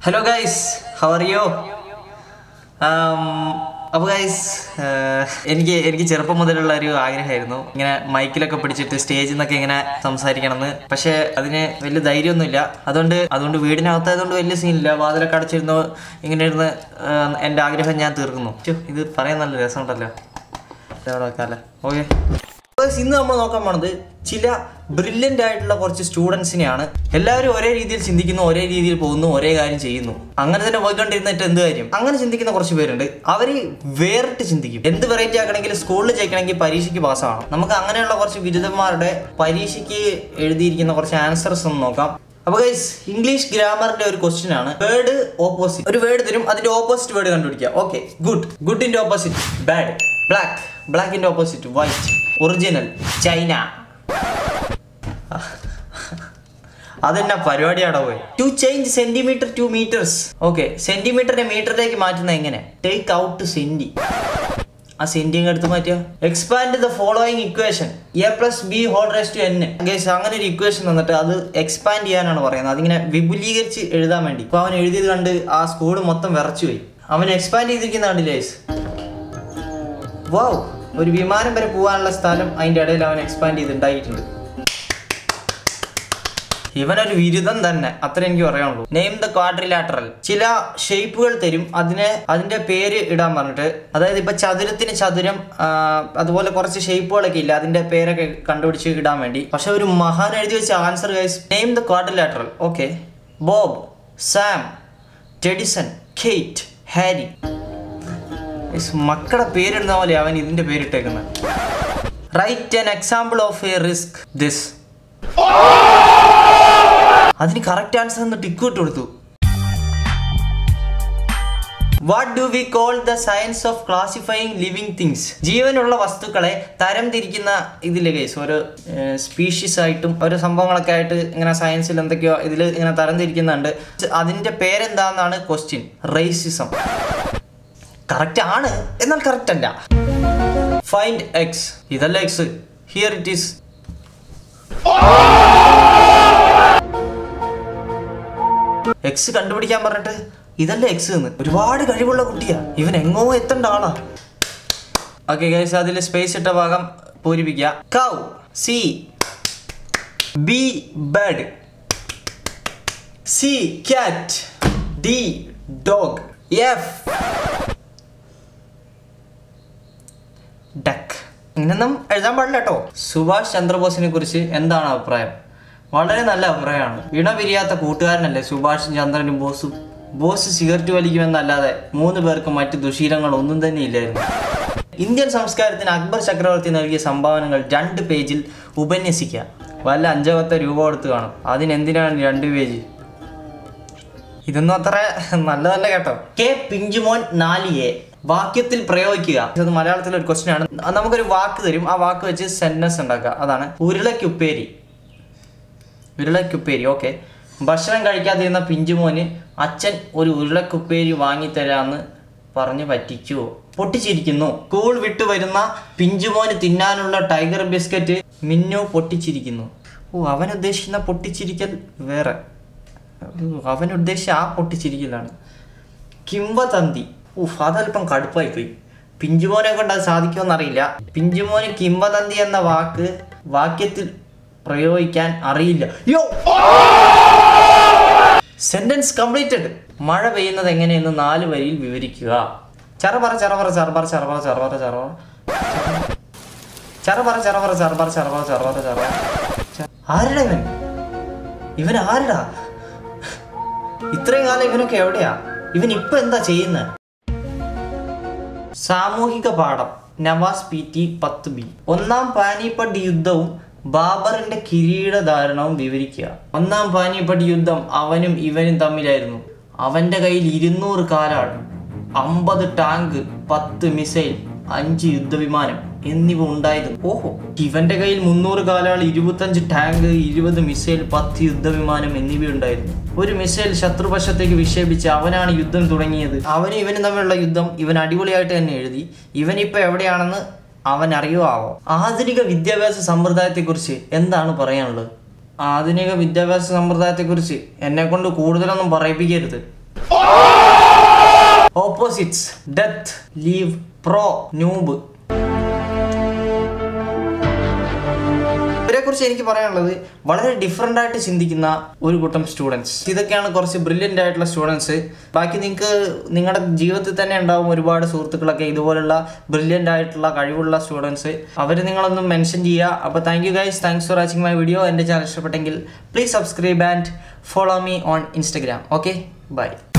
hello guys how are you അപ്പോൾ guys എനിക്ക് എനിക്ക് ചെറുപ്പം മുതലുള്ള ഒരു ആഗ്രഹമായിരുന്നു ഇങ്ങനെ മൈക്കിലൊക്കെ പിടിച്ചിട്ട് സ്റ്റേജിൽ നിന്നൊക്കെ ഇങ്ങനെ സംസാരിക്കണമെന്ന് പക്ഷേ അതിന് വലിയ ധൈര്യമൊന്നുമില്ല അതുകൊണ്ട് അതുകൊണ്ട് വീടിനകത്തായതുകൊണ്ട് വലിയ സീനില്ല വാതിലൊക്കെ അടച്ചിരുന്നു ഇങ്ങനെ ഇരുന്ന് ആ, എൻ്റെ ആഗ്രഹം ഞാൻ തീർക്കുന്നു ഛോ, ഇത് പറയാൻ നല്ല രസമുണ്ടല്ലോ ഇതവിടെ വെക്കാല്ലേ ഓക്കെ ഇന്ന് നമ്മൾ നോക്കാൻ പോണത് ചില ബ്രില്യൻ്റ് ആയിട്ടുള്ള കുറച്ച് സ്റ്റുഡൻസിനെയാണ് എല്ലാവരും ഒരേ രീതിയിൽ ചിന്തിക്കുന്നു ഒരേ രീതിയിൽ പോകുന്നു ഒരേ കാര്യം ചെയ്യുന്നു അങ്ങനെ തന്നെ പോയിക്കൊണ്ടിരുന്നിട്ട് എന്ത് കാര്യം അങ്ങനെ ചിന്തിക്കുന്ന കുറച്ച് പേരുണ്ട് അവർ വേറിട്ട് ചിന്തിക്കും എന്ത് വെറൈറ്റി ആക്കണമെങ്കിൽ സ്കൂളിൽ ജയിക്കണമെങ്കിൽ പരീക്ഷയ്ക്ക് പാസ്സാവണം നമുക്ക് അങ്ങനെയുള്ള കുറച്ച് ബിരുദന്മാരുടെ പരീക്ഷയ്ക്ക് എഴുതിയിരിക്കുന്ന കുറച്ച് ആൻസേഴ്സ് ഒന്ന് നോക്കാം അപ്പൊ ഗൈസ് ഇംഗ്ലീഷ് ഗ്രാമറിന്റെ ഒരു ക്വസ്റ്റ്യൻ ആണ് വേർഡ് ഓപ്പോസിറ്റ് ഒരു വേർഡ് തരും അതിന്റെ ഓപ്പോസിറ്റ് വേർഡ് കണ്ടുപിടിക്കുക ഓക്കെ ഗുഡ് ഗുഡിന്റെ ഓപ്പോസിറ്റ് ബാഡ് ബ്ലാക്ക് ബ്ലാക്കിന്റെ ഓപ്പോസിറ്റ് വൈറ്റ് ഒറിജിനൽ ചൈന അതെന്നാ പരിപാടിയാടോ പോയി to change centimetre to metres okay സെന്റിമീറ്ററിനെ മീറ്ററിലേക്ക് മാറ്റുന്നത് എങ്ങനെ ടേക്ക് ഔട്ട് സെന്റി ആ സെന്റിങ് എടുത്ത് മാറ്റുക expand the following equation A plus B whole raise to N ഗേസ് അങ്ങനെ ഒരു ഇക്വേഷൻ തന്നിട്ട് അത് എക്സ്പാൻഡ് ചെയ്യാനാണ് പറയുന്നത് അതിങ്ങനെ വിപുലീകരിച്ച് എഴുതാൻ വേണ്ടി അപ്പോൾ അവൻ എഴുതിയത് കണ്ട് ആ സ്കൂൾ മൊത്തം വിറച്ചു പോയി അവൻ എക്സ്പാൻഡ് ചെയ്തിരിക്കുന്ന കണ്ടില്ലേ ഗൈസ് വാവ് ഒരു വിമാനം വരെ പോകാനുള്ള സ്ഥലം അതിൻ്റെ ഇടയിൽ അവൻ എക്സ്പാൻഡ് ചെയ്തിട്ടുണ്ടായിട്ടുണ്ട് ഇവനൊരു ബിരുദം തന്നെ അത്ര എനിക്ക് പറയാനുള്ളൂ നെയിം ദ ക്വാഡ്രിലാറ്ററൽ ചില ഷേപ്പുകൾ തരും അതിനെ അതിന്റെ പേര് ഇടാൻ പറഞ്ഞിട്ട് അതായത് ഇപ്പൊ ചതുരത്തിന് ചതുരം ആ, അതുപോലെ കുറച്ച് ഷേപ്പുകളൊക്കെ ഇല്ല അതിന്റെ പേരൊക്കെ കണ്ടുപിടിച്ച് ഇടാൻ വേണ്ടി പക്ഷെ ഒരു മഹാൻ എഴുതി വെച്ച answer guys name the quadrilateral okay Bob Sam Tedison Kate Harry Guys, മക്കളുടെ പേരിടുന്ന പോലെ അവൻ ഇതിന്റെ പേരിട്ടേക്കുന്നത് right an example of a risk this അതിന് കറക്റ്റ് ആൻസർ എന്ന് ടിക്ക് ഇട്ട് കൊടുത്തു what do we call the science of classifying living things ജീവനുള്ള വസ്തുക്കളെ തരം തിരിക്കുന്ന ഇതിലെ കേസ് ഓരോ സ്പീഷീസ് ആയിട്ടും ഓരോ സംഭവങ്ങളൊക്കെ ആയിട്ട് ഇങ്ങനെ സയൻസിൽ എന്തൊക്കെയോ ഇതിൽ ഇങ്ങനെ തരം തിരിക്കുന്നുണ്ട് അതിന്റെ പേരെന്താന്നാണ് ക്വസ്റ്റ്യൻ റേസിസം കറക്റ്റ് ആണ് എന്നാൽ കറക്റ്റ് അല്ല ഫൈൻഡ് എക്സ് ഇതല്ല X here it is X കണ്ടുപിടിക്കാൻ പറഞ്ഞിട്ട് ഇതല്ല എക്സ് എന്ന് ഒരുപാട് കഴിവുള്ള കുട്ടിയാ ഇവൻ എങ്ങോ എത്തേണ്ട ആളാ ഓക്കെ ഗൈസ് അതിൽ സ്പേസ് ഇട്ട ഭാഗം പൂരിപ്പിക്കുക cow C B bird C cat D dog F duck ഇങ്ങനൊന്നും എഴുതാൻ പാടില്ല കേട്ടോ സുഭാഷ് ചന്ദ്രബോസിനെ കുറിച്ച് എന്താണ് അഭിപ്രായം വളരെ നല്ല അഭിപ്രായമാണ് ഇണ പിരിയാത്ത കൂട്ടുകാരനല്ലേ സുഭാഷ് ചന്ദ്രനും ബോസും ബോസ് സിഗരറ്റ് വലിക്കുമെന്നല്ലാതെ മൂന്ന് പേർക്ക് മറ്റ് ദുശീലങ്ങൾ ഒന്നും തന്നെ ഇല്ലായിരുന്നു ഇന്ത്യൻ സംസ്കാരത്തിന് അക്ബർ ചക്രവർത്തി നൽകിയ സംഭാവനകൾ രണ്ട് പേജിൽ ഉപന്യസിക്കുക വല്ല അഞ്ചോ പത്തോ രൂപ കൊടുത്ത് കാണും അതിനെന്തിനാണ് രണ്ട് പേജ് ഇതൊന്നും അത്ര നല്ലതല്ല കേട്ടോ കെ പിഞ്ചുമോൻ നാല് എ വാക്യത്തിൽ പ്രയോഗിക്കുക ഇത് മലയാളത്തിലെ ഒരു ക്വസ്റ്റ്യൻ ആണ് നമുക്കൊരു വാക്ക് തരും ആ വാക്ക് വെച്ച് സെന്റൻസ് ഉണ്ടാക്കുക അതാണ് ഉരുളക്കുപ്പേരി ഉരുളക്കുപ്പേരി ഓക്കെ ഭക്ഷണം കഴിക്കാതിരുന്ന പിഞ്ചുമോന് അച്ഛൻ ഒരു ഉരുളക്കുപ്പേരി വാങ്ങിത്തരാന്ന് പറഞ്ഞ് പറ്റിച്ചുവോ പൊട്ടിച്ചിരിക്കുന്നു സ്കൂൾ വിട്ടു വരുന്ന പിഞ്ചുമോന് തിന്നാനുള്ള ടൈഗർ ബിസ്ക്കറ്റ് മിന്നു പൊട്ടിച്ചിരിക്കുന്നു ഓ അവൻ ഉദ്ദേശിക്കുന്ന പൊട്ടിച്ചിരിക്കൽ വേറെ അവൻ ഉദ്ദേശിച്ച ആ പൊട്ടിച്ചിരിക്കലാണ് കിംവതന്തി ഉഫ് അതല്പം കടുപ്പായി പോയി പിഞ്ചുമോനെ കൊണ്ട് അത് സാധിക്കുമെന്നറിയില്ല പിഞ്ചുമോന് കിംവദന്തി എന്ന വാക്ക് വാക്യത്തിൽ പ്രയോഗിക്കാൻ അറിയില്ല യോ സെന്റൻസ് കംപ്ലീറ്റഡ് മഴ പെയ്യുന്നത് എങ്ങനെയെന്ന് നാല് വരിയിൽ വിവരിക്കുക ചറപറ ചറപറ ചറപറ ചറപറ ചറപറ ചറപറ ചറപറ ചറപറ ചറപറ ചറപറ ചറപറ ചറപറ ച- ആരെടാ ഇവൻ ഇവൻ ആരെടാ ഇത്രയും കാലം ഇവനൊക്കെ എവിടെയാ ഇവൻ ഇപ്പൊ എന്താ ചെയ്യുന്നത് സാമൂഹിക പാഠം നവാസ് പി ടി പത്ത് ബി ഒന്നാം പാനിപ്പട്ട് യുദ്ധവും ബാബറിന്റെ കിരീടധാരണവും വിവരിക്കുക ഒന്നാം പാനിപ്പട്ട് യുദ്ധം അവനും ഇവനും തമ്മിലായിരുന്നു അവന്റെ കയ്യിൽ ഇരുന്നൂറ് കാലാട് അമ്പത് ടാങ്ക് പത്ത് മിസൈൽ അഞ്ച് യുദ്ധവിമാനം എന്നിവ ഉണ്ടായിരുന്നു ഓഹോ ഇവന്റെ കയ്യിൽ മുന്നൂറ് കാലാൾ ഇരുപത്തഞ്ച് ടാങ്ക് ഇരുപത് മിസൈൽ പത്ത് യുദ്ധവിമാനം എന്നിവ ഉണ്ടായിരുന്നു ഒരു മിസൈൽ ശത്രുപക്ഷത്തേക്ക് വിക്ഷേപിച്ച് അവനാണ് യുദ്ധം തുടങ്ങിയത് അവനും ഇവനും തമ്മിലുള്ള യുദ്ധം ഇവൻ അടിപൊളിയായിട്ട് തന്നെ എഴുതി ഇവൻ ഇപ്പൊ എവിടെയാണെന്ന് അവൻ അറിയുവാവോ ആധുനിക വിദ്യാഭ്യാസ സമ്പ്രദായത്തെക്കുറിച്ച് എന്താണ് പറയാനുള്ളത് ആധുനിക വിദ്യാഭ്യാസ സമ്പ്രദായത്തെക്കുറിച്ച് എന്നെ കൊണ്ട് കൂടുതലൊന്നും പറയിപ്പിക്കരുത് opposites death leave pro noob ഇവരെക്കുറിച്ച് എനിക്ക് പറയാനുള്ളത് വളരെ ഡിഫറെൻ്റ് ആയിട്ട് ചിന്തിക്കുന്ന ഒരു കൂട്ടം സ്റ്റുഡൻസ് ഇതൊക്കെയാണ് കുറച്ച് ബ്രില്യൻ്റ് ആയിട്ടുള്ള സ്റ്റുഡൻസ് ബാക്കി നിങ്ങൾക്ക് നിങ്ങളുടെ ജീവിതത്തിൽ തന്നെ ഉണ്ടാവും ഒരുപാട് സുഹൃത്തുക്കളൊക്കെ ഇതുപോലുള്ള ബ്രില്യൻ്റ് ആയിട്ടുള്ള കഴിവുള്ള സ്റ്റുഡൻസ് അവർ നിങ്ങളൊന്നും മെൻഷൻ ചെയ്യുക അപ്പോൾ thank you guys thanks for watching my video എൻ്റെ ചാനൽ ഇഷ്ടപ്പെട്ടെങ്കിൽ please subscribe and follow me on Instagram okay by